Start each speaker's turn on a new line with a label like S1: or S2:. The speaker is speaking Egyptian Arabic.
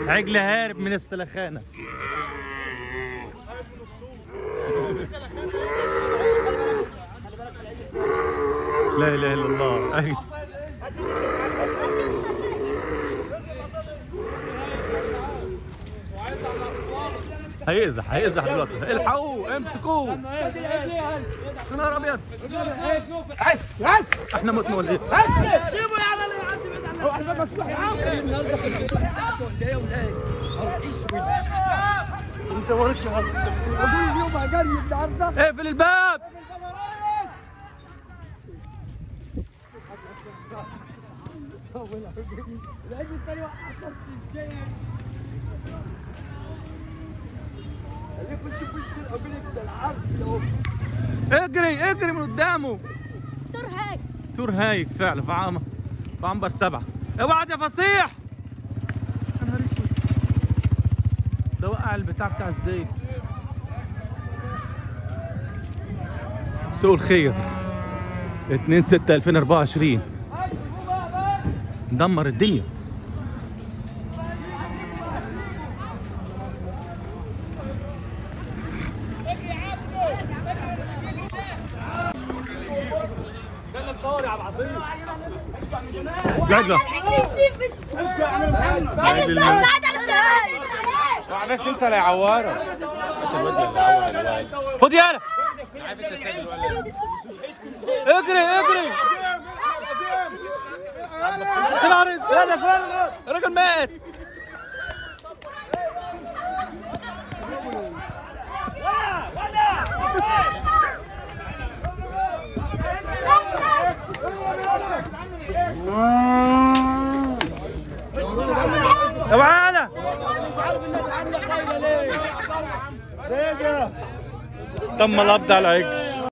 S1: عجل هارب من السلخانه لا اله الا الله أيوة. هيقزح هيقزح دلوقتي الحقوه امسكوه يا نهار ابيض
S2: بس بس
S1: احنا متنا ولا ايه؟
S2: سيبه يا على اللي يعدي بعيد عن هو الباب مفتوح يا عم انت مالكش حظ ابوي اليوم هجري النهارده
S1: اقفل الباب
S2: العيد التاني وقع نص الشيء خليكم تشوفوا القبيله ده العرس اهو
S1: اجري اجري من قدامه
S3: دكتور هاي
S1: تور هايك فعلا في عام في عنبر سبعة اوعى يا فصيح يا نهار اسود ده وقع البتاع بتاع الزيت سوق الخير 2 6 2024 دمر الدنيا قاعد له
S3: راجل سعد على الثواني
S4: بس انت اللي عوارة الواد اللي عور الواد
S1: خد يالا
S4: عارف انت سايب الولد
S1: اجري اجري يا نهار اسود الراجل مات اوعى يالا تم القبض على العجل